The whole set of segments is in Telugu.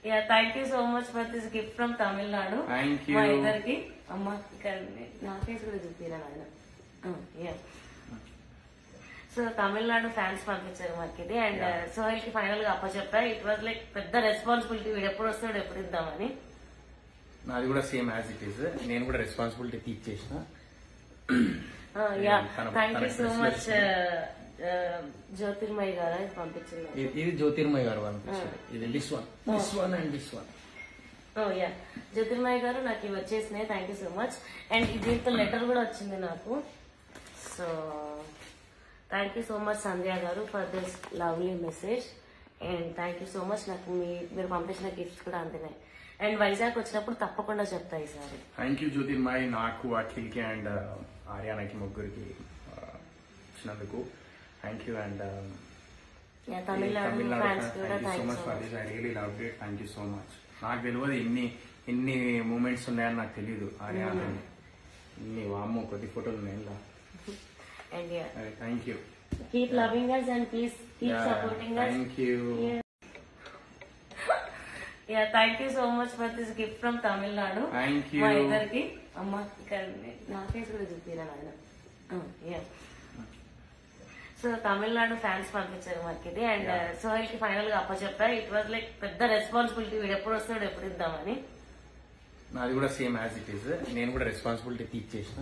Yeah thank you so much for this gift from Tamil Nadu Thank you. మా ఇద్దరికి అమ్మ ఇక్కడ నా ఫేస్ కూడా చూపిరా నాయన యా సో తమిళనాడు ఫ్యాన్స్ పంపించారు మాకు ఇది అండ్ సోహెల్ కి ఫైనల్ గా అప్పచెప్పా ఇట్ వాజ్ లైక్ పెద్ద రెస్పాన్సిబిలిటీ వీడు ఎప్పుడు వస్తాడు ఎప్పుడు ఇద్దామని నాది కూడా సేమ్ యాజ్ ఇట్ ఈస్ నేను కూడా రెస్పాన్సిబిలిటీ తీర్చేసిన యా తన- థ్యాంక్ యూ తనకి సో dress మచ్ జ్యోతిర్మయ్ గారు ఇది పంపించింది ఇది- ఇది జ్యోతిర్మయ్ గారు పంపించారు ఇది this one this one and this one oh yeah Jyotirmay గారు నాకు ఇవి వచ్చేసినాయి thank you so much and దీంతో లెటర్ కూడా వచ్చింది నాకు so thank you so much Sandhya గారు for this lovely message and thank you so much నాకు మీ మీరు పంపించిన గిఫ్ట్స్ కూడా అందినాయి అండ్ వైజాగ్ వచ్చినప్పుడు తప్పకుండా చెప్తా ఈసారి థ్యాంక్ యూ జ్యోతిర్మయ్ నాకు అఖిల్కి అండ్ ఆర్యానాకి ముగ్గురికి uh, ఇచ్చినందుకు thank you and yeah Tamil Nadu fans కూడా thank you so thank much for this I really love it thank you so much నాకు తెలియదు ఇన్ని ఇన్ని మూమెంట్స్ ఉన్నాయని నాకు తెలియదు ఆర్యా ఇన్ని వామ్మో కొద్ది ఫోటోలు ఉన్నాయి ఇలా and yeah thank you keep loving us and please keep supporting us thank you yeah thank you so much for this gift from Tamil Nadu thank you మా ఇద్దరికి అమ్మ ఇక్కడ నా ఫేస్ కూడా చూపిరా నాయన యా సో తమిళనాడు ఫ్యాన్స్ పంపించారు మాకు ఇది అండ్ సోహెల్ కి ఫైనల్ గా అప్పచెప్పా ఇట్ వాజ్ లైక్ పెద్ద రెస్పాన్సిబిలిటీ వీడు ఎప్పుడు వస్తాడు ఎప్పుడు ఇద్దామని నాది కూడా సేమ్ యాజ్ ఇట్ ఈస్ నేను కూడా రెస్పాన్సిబిలిటీ తీర్చేసిన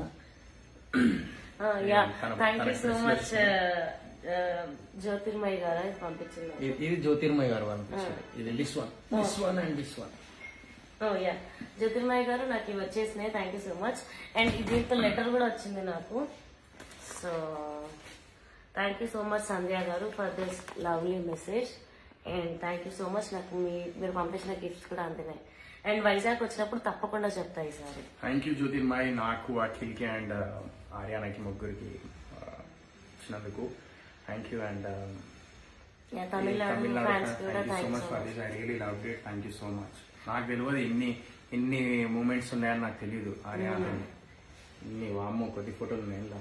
యా తన- థ్యాంక్ యూ తనకి సో dress మచ్ జ్యోతిర్మయ్ గారు ఇది పంపించింది ఇది- ఇది జ్యోతిర్మయ్ గారు పంపించారు ఇది this one this one and this one oh yeah Jyotirmay గారు నాకు ఇవి వచ్చేసినాయి thank you so much and దీంతో లెటర్ కూడా వచ్చింది నాకు so thank you so much Sandhya గారు for this lovely message and thank you so much నాకు మీ మీరు పంపించిన గిఫ్ట్స్ కూడా అందినాయి అండ్ వైజాగ్ వచ్చినప్పుడు తప్పకుండా చెప్తా ఈసారి థ్యాంక్ యూ జ్యోతిర్మయ్ నాకు అఖిల్కి అండ్ ఆర్యానాకి ముగ్గురికి uh, ఇచ్చినందుకు thank you and yeah Tamil Nadu fans కూడా thank you so thank much so for much this I really love it thank you so much నాకు తెలియదు ఇన్ని ఇన్ని మూమెంట్స్ ఉన్నాయని నాకు తెలియదు ఆర్యా ఇన్ని వామ్మో కొద్ది ఫోటోలు ఉన్నాయి ఇలా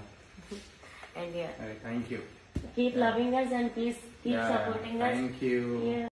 and yeah thank you keep loving us and please keep supporting us thank you